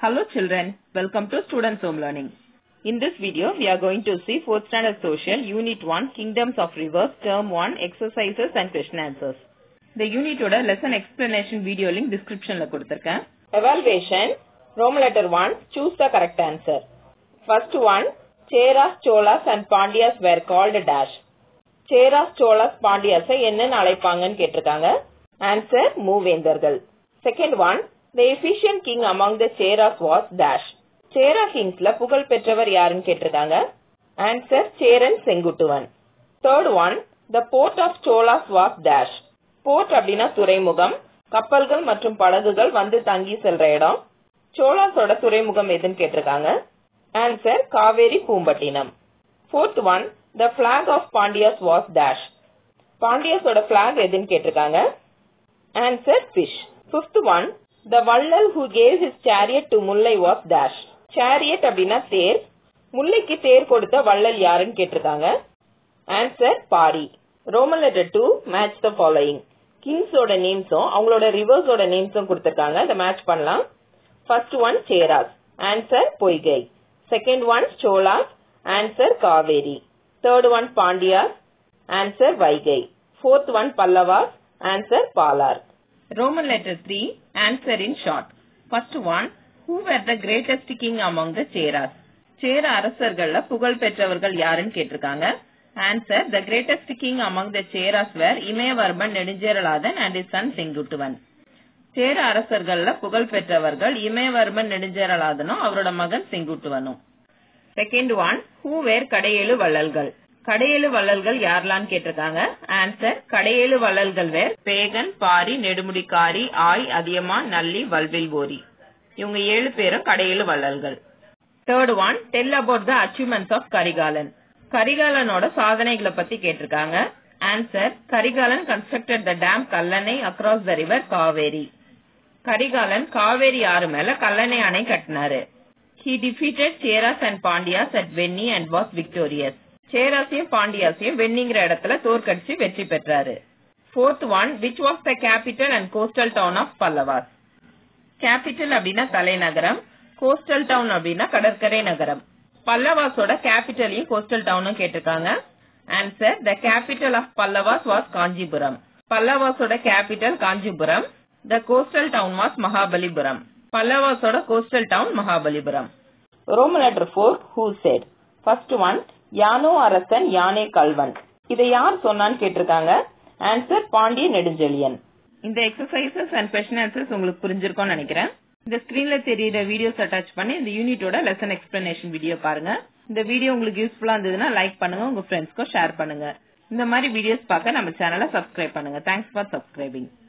Hello children, welcome to Students Home Learning. In this video, we are going to see 4th Standard Social, Unit 1, Kingdoms of Rivers, Term 1, Exercises and Question Answers. இந்த யூனிட்டோட lesson explanation video link டிஸ்கிரிப்ஷன்ல கொடுத்திருக்கேன் Evaluation, Roman letter 1, choose the correct answer. First one, Cheras, Cholas and Pandyas were called dash. Cheras, Cholas, Pandyas என்னன்னு அழைப்பாங்கன்னு கேட்டிருக்காங்க answer மூவேந்தர்கள் second one the efficient king among the Cheras was dash. சேரா கிங்ஸ்ல புகழ் பெற்றவர் யாருன்னு கேட்டிருக்காங்க ஆன்சர் சேரன் செங்குட்டுவன் third one the port of Cholas was dash. Port அப்படின்னா துறைமுகம் கப்பல்கள் மற்றும் படகுகள் வந்து தங்கி செல்ற இடம் சோலாஸோட துறைமுகம் எதுன்னு கேட்டிருக்காங்க answer Kaveri Poompattinam fourth one the flag of Pandyas was dash பாண்டியாஸோட பிளாக் எதுன்னு கேட்டிருக்காங்க answer fish fifth one the vallal who gave his chariot to Mullai was dash chariot அப்படின்னா தேர் முல்லைக்கு தேர் கொடுத்த வள்ளல் யாருன்னு கேட்டிருக்காங்க answer Pari Roman letter two match the following கிங்ஸோட நேம்ஸும் அவங்களோட ரிவர்ஸோட நேம்ஸும் கொடுத்திருக்காங்க இதை மேட்ச் பண்ணலாம் first one Cheras answer Poigai second one Cholas answer Kaveri third one Pandyas answer Vaigai fourth one Pallavas answer Palar Roman letter 3, answer in short. First one, who were the greatest king among the Cheras? சேர அரசர்கள்ல புகழ் பெற்றவர்கள் யாருன்னு கேட்டிருக்காங்க answer the greatest king among the Cheras were Imayavarman Neduncheralathan and is son Senguttuvan சேர அரசர்கள்ல புகழ் பெற்றவர்கள் இமயவர்மன் நெடுஞ்சேரலாதனும் அவரோட மகன் செங்குட்டுவனும் second one who were Kadaiyezhu வள்ளல்கள் கடையேழு வள்ளல்கள் யாரெல்லாம் கேட்டிருக்காங்க ஆன்சர் கடையேழு வள்ளல்கள் வேர் பேகன் பாரி நெடுமுடிக்காரி ஆய் அதியமான் நல்லி வல்வில் ஓரி இவங்க ஏழு பேரும் கடையேழு வள்ளல்கள் third one tell about the achievements of Karikalan கரிகாலனோட சாதனைகளை பத்தி கேட்டிருக்காங்க answer Karikalan constructed the dam Kallanai across the river Kaveri Karikalan Kaveri ஆறு மேல கல்லணை அணை கட்டினாரு he defeated Cheras and Pandyas at Venni and was victorious சேராசையும் பாண்டியாசையும் வென்னிங்கிற இடத்துல தோற்கடிச்சு வெற்றி பெற்றாரு fourth one which was the capital and coastal town of Pallavas capital அப்படின்னா தலைநகரம் கோஸ்டல் டவுன் அப்படின்னா கடற்கரை நகரம் பல்லவாஸோட கேபிட்டலையும் கோஸ்டல் டவுனும் கேட்டிருக்காங்க answer the capital of Pallavas was Kanchipuram பல்லவாஸோட capital Kanchipuram the coastal town was Mahabalipuram பல்லவாஸோட coastal town Mahabalipuram Roman letter four who said first one யானோ அரசன் யானே கல்வன் இதை யார் சொன்னான்னு கேட்டிருக்காங்க ஆன்சர் பாண்டிய நெடுஞ்செழியன் இந்த எக்ஸசைசஸ் அண்ட் கொஸ்டின் ஆன்சர்ஸ் உங்களுக்கு புரிஞ்சிருக்கும்னு நினைக்கிறேன் இந்த ஸ்கிரீன்ல தெரியுற வீடியோஸ் அட்டாச் பண்ணி இந்த யூனிட்டோட லெசன் எக்ஸ்பிளனேஷன் வீடியோ பாருங்க இந்த வீடியோ உங்களுக்கு யூஸ்ஃபுல்லா இருந்ததுன்னா லைக் பண்ணுங்க உங்க ஃப்ரெண்ட்ஸ்க்கும் ஷேர் பண்ணுங்க இந்த மாதிரி வீடியோஸ் பார்க்க நம்ம சேனலை சப்ஸ்கிரைப் பண்ணுங்க தேங்க்ஸ் ஃபார் சப்ஸ்கிரைபிங்